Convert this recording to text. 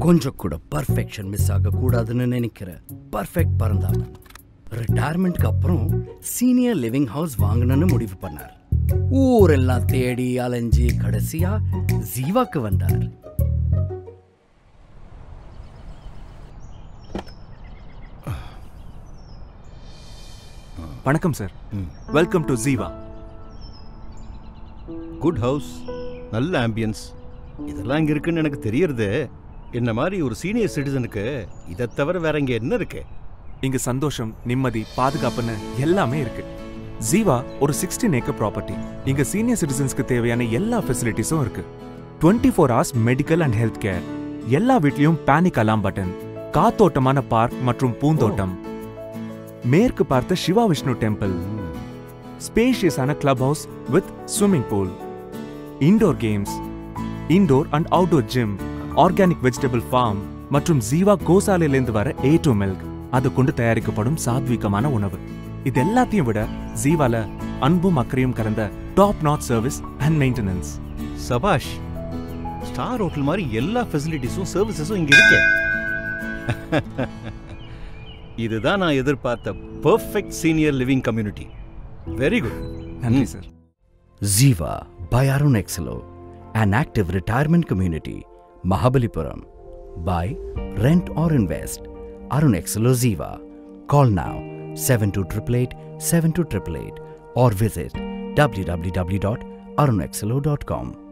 கொஞ்சம் கூட perfection miss ஆக கூடாதுன்னு நினைக்கிற பர்ஃபெக்ட் பறந்தாமன் ரிட்டையர்மெண்ட்க்கு அப்புறம் சீனியர் லிவிங் ஹவுஸ் வாங்கணும்னு முடிவு பண்ணார் ஊரெல்லாம் தேடி அலைஞ்சு கடைசியா ஜீவாக்கு வந்தார் வணக்கம் sir welcome to Ziva good house நல்ல ஆம்பியன்ஸ் இதெல்லாம் இங்க இருக்குன்னு எனக்கு தெரியறது என்ன மாதிரி ஒரு சீனியர் சிட்டிசனுக்கு இதை தவிர வேற இங்க என்ன இருக்கு இங்க சந்தோஷம் நிம்மதி பாதுகாப்புன்னு எல்லாமே இருக்கு ஜீவா ஒரு சிக்ஸ்டீன் ஏக்கர் ப்ராப்பர்ட்டி இங்க சீனியர் சிட்டிசன்ஸ்க்கு தேவையான எல்லா ஃபெசிலிட்டிஸும் இருக்கு twenty four hours medical and health care எல்லா வீட்லயும் பேனிக் அலாம் பட்டன் காத்தோட்டமான பார்க் மற்றும் பூந்தோட்டம் மேற்கு பார்த்த சிவா விஷ்ணு டெம்பிள் ஸ்பேஷியஸான club house with swimming pool indoor games indoor and outdoor gym organic vegetable farm மற்றும் ஜீவா கோசாலையிலேருந்து வர ஏ டு மில்க் அதை கொண்டு தயாரிக்கப்படும் சாத்வீகமான உணவு இது எல்லாத்தையும் விட ஜீவால அன்பும் அக்கறையும் கலந்த top notch service and maintenance சபாஷ் ஸ்டார் ஹோட்டல் மாதிரி எல்லா ஃபெசிலிட்டிஸும் சர்வீசஸும் இங்க இருக்கு இதுதான் நான் எதிர்பார்த்த perfect senior living community very good நன்றி sir Ziva by Arun Exelo, an active retirement community, Mahabalipuram. Buy, rent or invest. Arun Exelo Ziva. Call now 7288 7288 or visit www.arunexelo.com.